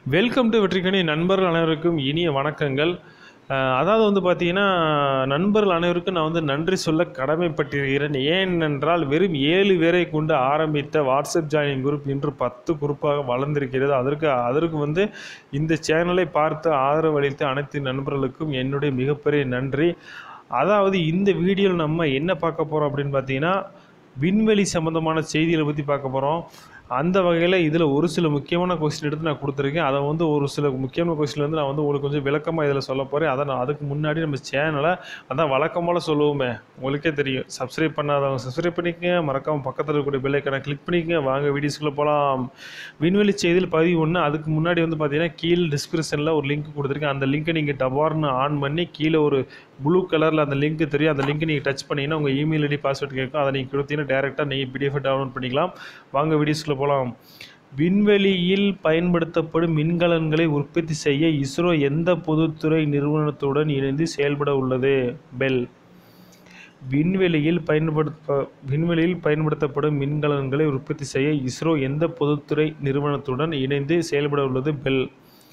welcome to வெற்றிக்கணி நண்பர்கள் அனைவருக்கும் இனிய வணக்கங்கள் அஹ், அதாவது வந்து பார்த்தீங்கன்னா நண்பர்கள் அனைவருக்கும் நான் வந்து நன்றி சொல்ல கடமைப்பட்டிருக்கிறேன் ஏனென்றால் வெறும் ஏழு பேரை கொண்டு ஆரம்பித்த வாட்ஸ்அப் ஜாயினிங் குரூப் இன்று பத்து குரூப்பாக வளர்ந்திருக்கிறது அதற்கு அதற்கு வந்து இந்த சேனலை பார்த்து ஆதரவு அளித்த அனைத்து நண்பர்களுக்கும் என்னுடைய மிகப்பெரிய நன்றி அதாவது இந்த வீடியோவில் நம்ம என்ன பார்க்க போகிறோம் அப்படின்னு பார்த்தீங்கன்னா விண்வெளி சம்மந்தமான செய்திகளை பற்றி பார்க்க போகிறோம் அந்த வகையில் இதில் ஒரு சில முக்கியமான கொஸ்டின் எடுத்து நான் கொடுத்துருக்கேன் அதை வந்து ஒரு சில முக்கியமான கொஸ்டின் வந்து நான் வந்து உங்களுக்கு கொஞ்சம் விளக்கமாக இதில் சொல்ல போகிறேன் அதை நான் அதுக்கு முன்னாடி நம்ம சேனலை அதான் வழக்கம்போல் சொல்லுவோமே உங்களுக்கே தெரியும் சப்ஸ்கிரைப் பண்ணாதவங்க சப்ஸ்கிரைப் பண்ணிக்கங்க மறக்காமல் பக்கத்தில் இருக்கக்கூடிய பெல்லைக்கான கிளிக் பண்ணிக்கங்க வாங்க வீடியோஸ்குள்ளே போகலாம் விண்வெளி செய்தியில் பதிவு ஒன்று அதுக்கு முன்னாடி வந்து பார்த்தீங்கன்னா கீழே டிஸ்கிரிப்ஷனில் ஒரு லிங்க் கொடுத்துருக்கேன் அந்த லிங்க்கை நீங்கள் டபார்னு ஆன் பண்ணி கீழே ஒரு ப்ளூ கலரில் அந்த லிங்க் தெரியும் அந்த லிங்க் நீங்கள் டச் பண்ணிங்கன்னா உங்கள் இமெயில் ஐடி பாஸ்வேர்ட் கேட்கும் அதை நீங்கள் கொடுத்தீங்கன்னா டேரெக்டாக நீங்கள் பிடிஎஃப் டவுன்லோட் பண்ணிக்கலாம் வாங்க வீடியோஸ்குள்ளே போகலாம் விண்வெளியில் பயன்படுத்தப்படும் மின்கலன்களை உற்பத்தி செய்ய இஸ்ரோ எந்த பொதுத்துறை நிறுவனத்துடன் இணைந்து செயல்பட உள்ளது பெல் விண்வெளியில் பயன்படுத்த விண்வெளியில் பயன்படுத்தப்படும் மின்கலன்களை உற்பத்தி செய்ய இஸ்ரோ எந்த பொதுத்துறை நிறுவனத்துடன் இணைந்து செயல்பட உள்ளது பெல்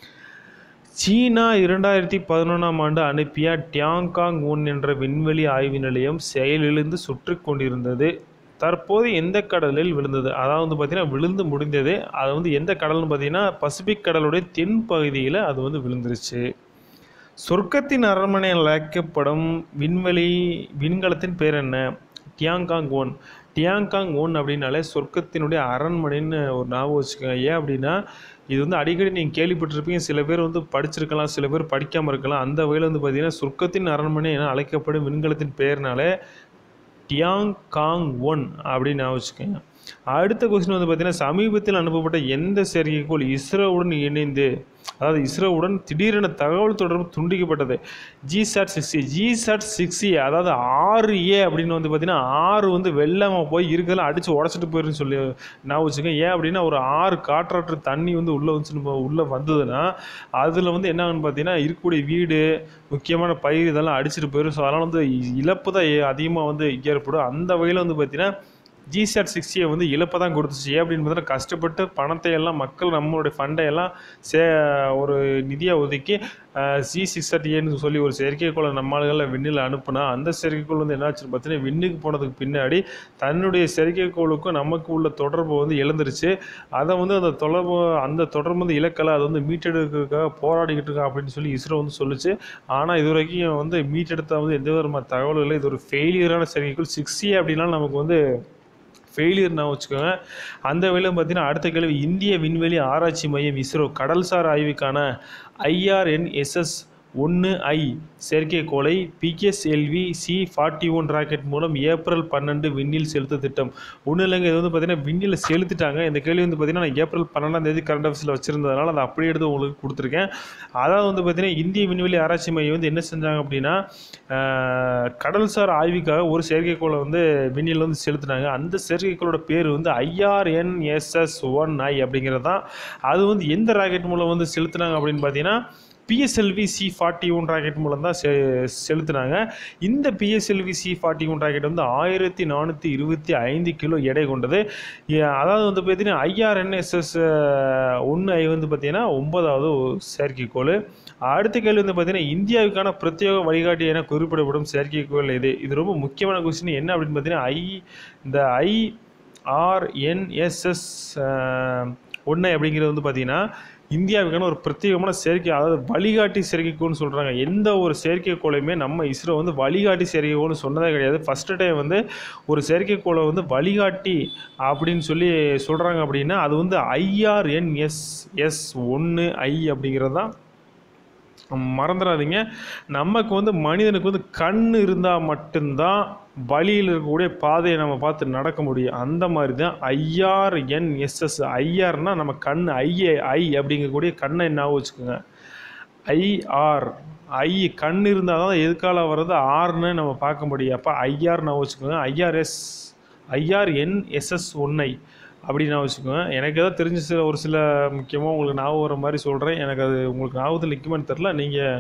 சீனா இரண்டாயிரத்தி பதினொன்றாம் ஆண்டு அனுப்பிய டியாங்காங் ஒன் என்ற விண்வெளி ஆய்வு நிலையம் செயலிழந்து சுற்றி கொண்டிருந்தது தற்போது எந்த கடலில் விழுந்தது அதாவது வந்து பார்த்திங்கன்னா விழுந்து முடிந்தது அது வந்து எந்த கடல்னு பார்த்தீங்கன்னா பசிபிக் கடலுடைய தென் பகுதியில் அது வந்து விழுந்துருச்சு சொர்க்கத்தின் அரண்மனை அழைக்கப்படும் விண்வெளி விண்கலத்தின் பேர் என்ன டியாங்காங் ஒன் டியாங்காங் ஒன் அப்படின்னாலே சொர்க்கத்தினுடைய அரண்மனைன்னு ஒரு ஞாபகம் வச்சுக்கோங்க ஏன் அப்படின்னா இது வந்து அடிக்கடி நீங்கள் கேள்விப்பட்டிருப்பீங்க சில பேர் வந்து படிச்சிருக்கலாம் சில பேர் படிக்காமல் இருக்கலாம் அந்த வகையில் வந்து பார்த்தீங்கன்னா சொர்க்கத்தின் அரண்மனை என அழைக்கப்படும் விண்கலத்தின் பெயர்னாலே டியாங் காங் ஒன் அப்படின்னு ஞாபகம் வச்சுக்கோங்க அடுத்த கொஸ்டின் வந்து பார்த்தீங்கன்னா சமீபத்தில் அனுப்பப்பட்ட எந்த செயற்கைக்கோள் இஸ்ரோவுடன் இணைந்து அதாவது இஸ்ரோவுடன் திடீரென தகவல் தொடர்பு துண்டிக்கப்பட்டது ஜிசாட் சிக்ஸ்டி ஜிசாட் சிக்ஸ்டி அதாவது ஆறு ஏ அப்படின்னு வந்து பார்த்தீங்கன்னா ஆறு வந்து வெள்ளமாக போய் இருக்கிறதெல்லாம் அடித்து உடச்சிட்டு போயிருன்னு சொல்லி நான் வச்சுக்கேன் ஏன் அப்படின்னா ஒரு ஆறு காற்றாற்று தண்ணி வந்து உள்ளே வந்து உள்ளே வந்ததுன்னா அதில் வந்து என்ன ஆகுன்னு பார்த்தீங்கன்னா இருக்கக்கூடிய வீடு முக்கியமான பயிர் இதெல்லாம் அடிச்சிட்டு போயிடும் ஸோ அதனால் வந்து இழப்பு தான் அதிகமாக வந்து ஏற்படும் அந்த வகையில் வந்து பார்த்தீங்கன்னா ஜிசாட் சிக்ஸ்டியை வந்து இழப்பை தான் கொடுத்துச்சு ஏன் அப்படின்னு பார்த்தீங்கன்னா கஷ்டப்பட்டு பணத்தை எல்லாம் மக்கள் நம்மளுடைய ஃபண்டை எல்லாம் சே ஒரு நிதியை ஒதுக்கி ஜி சிக்ஸ் ஏன்னு சொல்லி ஒரு செயற்கைக்கோளை நம்ம ஆளுகளில் விண்ணில் அனுப்புனா அந்த செயற்கைக்கோள் வந்து என்னாச்சுன்னு பார்த்தீங்கன்னா விண்ணுக்கு போனதுக்கு பின்னாடி தன்னுடைய செயற்கைக்கோளுக்கும் நமக்கு உள்ள தொடர்பு வந்து இழந்துருச்சு அதை வந்து அந்த தொடர்பு அந்த தொடர்பு வந்து இலக்கலை அதை வந்து மீட்டெடுக்கிறதுக்காக போராடிக்கிட்டு இருக்கா அப்படின்னு சொல்லி இஸ்ரோ வந்து சொல்லுச்சு ஆனால் இது வரைக்கும் வந்து மீட்டெடுத்த வந்து எந்த விதமான தகவலும் இல்லை இது ஒரு ஃபெயிலியரான செயற்கைக்கோள் சிக்ஸ்டி அப்படின்னா நமக்கு வந்து ஃபெயிலியர் நான் வச்சுக்கோங்க அந்த வகையில் பார்த்தீங்கன்னா அடுத்த கேள்வி இந்திய விண்வெளி ஆராய்ச்சி மையம் இஸ்ரோ கடல்சார் ஆய்வுக்கான ஐஆர்என்எஸ்எஸ் ஒன்று ஐ செயற்கைக்கோளை PSLV C forty one rocket மூலம் ஏப்ரல் பன்னெண்டு விண்ணில் செலுத்த திட்டம் ஒன்றும் இல்லைங்க இது வந்து பார்த்தீங்கன்னா விண்ணில் செலுத்திட்டாங்க இந்த கேள்வி வந்து பார்த்தீங்கன்னா நான் ஏப்ரல் பன்னெண்டாம் தேதி கரண்ட் ஆஃபீஸில் வச்சுருந்ததுனால அதை அப்படியே எடுத்து உங்களுக்கு கொடுத்துருக்கேன் அதாவது வந்து பார்த்தீங்கன்னா இந்திய விண்வெளி ஆராய்ச்சி மையம் வந்து என்ன செஞ்சாங்க அப்படின்னா ஆஹ், கடல்சார் ஆய்வுக்காக ஒரு செயற்கைக்கோளை வந்து விண்ணில் வந்து செலுத்தினாங்க அந்த செயற்கைக்கோளோட பேர் வந்து ஐஆர்என்எஸ்எஸ் ஒன் ஐ அப்படிங்கிறது தான் அது வந்து எந்த ராக்கெட் மூலம் வந்து செலுத்தினாங்க அப்படின்னு பார்த்தீங்கன்னா PSLV C forty one rocket மூலம் தான் செ செலுத்தினாங்க இந்த PSLV C forty one rocket வந்து ஆயிரத்தி நானூற்றி இருபத்தி ஐந்து கிலோ எடை கொண்டது ஏ- அதாவது வந்து பார்த்தீங்கன்னா ஐஆர்என்எஸ்எஸ் ஒன்று ஐ வந்து பார்த்தீங்கன்னா ஒன்பதாவது ஒரு செயற்கைக்கோள் அடுத்த கேள்வி வந்து பார்த்தீங்கன்னா இந்தியாவுக்கான பிரத்யேக வழிகாட்டி என குறிப்பிடப்படும் செயற்கைக்கோள் இது இது ரொம்ப முக்கியமான கொஸ்டின் என்ன அப்படின்னு பார்த்தீங்கன்னா ஐ இந்த ஐ ஆர்என்எஸ்எஸ் ஒன்று அப்படிங்கிறது வந்து பார்த்தீங்கன்னா இந்தியாவுக்கான ஒரு பிரத்யேகமான செயற்கை அதாவது வழிகாட்டி செயற்கைக்கோள்னு சொல்கிறாங்க எந்த ஒரு செயற்கைக்கோளையுமே நம்ம இஸ்ரோ வந்து வழிகாட்டி செயற்கைக்கோள்னு சொன்னதே கிடையாது ஃபஸ்ட்டு டைம் வந்து ஒரு செயற்கைக்கோளை வந்து வழிகாட்டி அப்படின்னு சொல்லி சொல்கிறாங்க அப்படின்னா அது வந்து ஐஆர்என்எஸ்எஸ் ஒன்று ஐ அப்படிங்கிறது தான் மறந்துடாதீங்க நமக்கு வந்து மனிதனுக்கு வந்து கண் இருந்தால் மட்டும்தான் வழியில் இருக்கக்கூடிய பாதையை நம்ம பார்த்து நடக்க முடியும் அந்த மாதிரி தான் ஐஆர்என்எஸ்எஸ் ஐஆர்னா நம்ம கண் ஐஏ ஐ அப்படிங்கக்கூடிய கண்ணை என்ன வச்சுக்கோங்க ஐஆர் ஐ கண் இருந்தால் தான் எதுக்கால வர்றது ஆர்னு நம்ம பார்க்க முடியும் அப்போ ஐஆர் நான் வச்சுக்கோங்க ஐஆர்எஸ் ஐஆர்என்எஸ்எஸ் ஒன்னை அப்படி நான் வச்சுக்கோங்க எனக்கு ஏதாவது தெரிஞ்ச சில ஒரு சில முக்கியமாக உங்களுக்கு ஞாபகம் வர மாதிரி சொல்கிறேன் எனக்கு அது உங்களுக்கு ஞாபகத்தில் நிற்குமான்னு தெரில நீங்கள்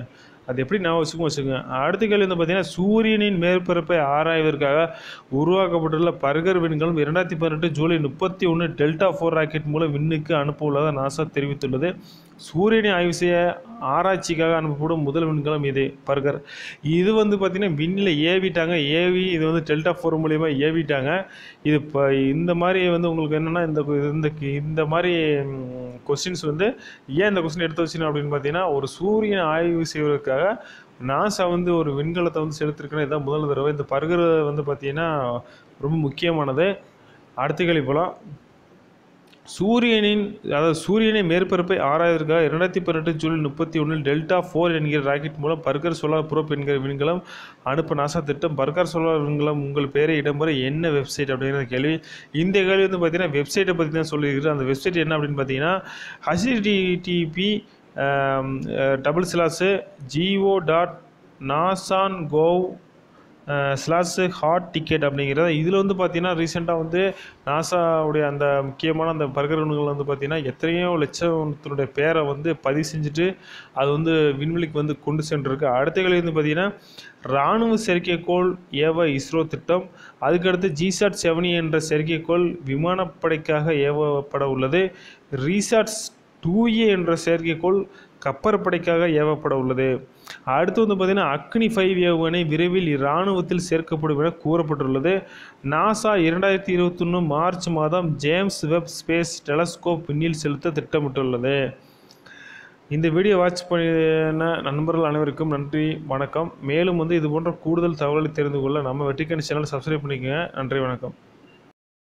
அது எப்படி நான் வச்சுக்கோ வச்சுக்கோங்க அடுத்த கேள்வி வந்து பார்த்தீங்கன்னா சூரியனின் மேற்பரப்பை ஆராய்வதற்காக உருவாக்கப்பட்டுள்ள பர்கர் விண்கலம் இரண்டாயிரத்தி பதினெட்டு ஜூலை முப்பத்தி ஒன்று டெல்டா ஃபோர் ராக்கெட் மூலம் விண்ணுக்கு அனுப்ப உள்ளதாக நாசா தெரிவித்துள்ளது சூரியனை ஆய்வு செய்ய ஆராய்ச்சிக்காக அனுப்பப்படும் முதல் விண்கலம் இது பர்கர் இது வந்து பார்த்திங்கன்னா விண்ணில் ஏவிட்டாங்க ஏவி இது வந்து டெல்டா ஃபோர் மூலியமாக ஏவிட்டாங்க இது இப்போ இந்த மாதிரி வந்து உங்களுக்கு என்னென்னா இந்த இந்த இந்த மாதிரி கொஸ்டின்ஸ் வந்து ஏன் இந்த கொஸ்டின் எடுத்து வச்சுக்கணும் அப்படின்னு பார்த்தீங்கன்னா ஒரு சூரியனை ஆய்வு செய்வதற்காக நாசா வந்து ஒரு விண்கலத்தை வந்து செலுத்திருக்கணும் இதுதான் முதல் தடவை இந்த பர்கர் வந்து பார்த்தீங்கன்னா ரொம்ப முக்கியமானது அடுத்த கேள்வி போகலாம் சூரியனின் அதாவது சூரியனின் மேற்பரப்பை ஆராய்வதற்காக இரண்டாயிரத்தி பதினெட்டு ஜூலை முப்பத்தி ஒன்றில் டெல்டா ஃபோர் என்கிற ராக்கெட் மூலம் பர்கர் சோலார் ப்ரோப் என்கிற விண்கலம் அனுப்ப நாசா திட்டம் பர்கர் சோலார் விண்கலம் உங்கள் பேரை இடம்பெற என்ன வெப்சைட் அப்படிங்கிற கேள்வி இந்த கேள்வி வந்து பார்த்தீங்கன்னா வெப்சைட்டை பற்றி தான் சொல்லியிருக்கிறேன் அந்த வெப்சைட் என்ன அப்படின்னு பார்த்தீங்கன்னா HTTP double slash go dot NASA gov slash hot ticket அப்படிங்கிறது இதில் வந்து பார்த்தீங்கன்னா ரீசெண்டாக வந்து நாசாவுடைய அந்த முக்கியமான அந்த பர்கரன்கள் வந்து பார்த்தீங்கன்னா எத்தனையோ லட்சத்தினுடைய பேரை வந்து பதிவு செஞ்சுட்டு அது வந்து விண்வெளிக்கு வந்து கொண்டு சென்றிருக்கு அடுத்த கேள்வி வந்து பார்த்தீங்கன்னா இராணுவ செயற்கைக்கோள் ஏவ இஸ்ரோ திட்டம் அதுக்கடுத்து ஜிசாட் செவனி என்ற செயற்கைக்கோள் விமானப்படைக்காக ஏவப்பட உள்ளது ரீசாட்ஸ் டூஏ என்ற செயற்கைக்கோள் கப்பற்படைக்காக ஏவப்பட உள்ளது அடுத்து வந்து பார்த்திங்கன்னா அக்னி ஃபைவ் ஏவுகணை விரைவில் இராணுவத்தில் சேர்க்கப்படும் என கூறப்பட்டுள்ளது நாசா இரண்டாயிரத்தி இருபத்தொன்று மார்ச் மாதம் ஜேம்ஸ் வெப் ஸ்பேஸ் டெலஸ்கோப் விண்ணில் செலுத்த திட்டமிட்டுள்ளது இந்த வீடியோ வாட்ச் பண்ணின நண்பர்கள் அனைவருக்கும் நன்றி வணக்கம் மேலும் வந்து இது போன்ற கூடுதல் தகவலை தெரிந்து கொள்ள நம்ம வெற்றிக்கணி சேனலை சப்ஸ்கிரைப் பண்ணிக்கோங்க நன்றி வணக்கம்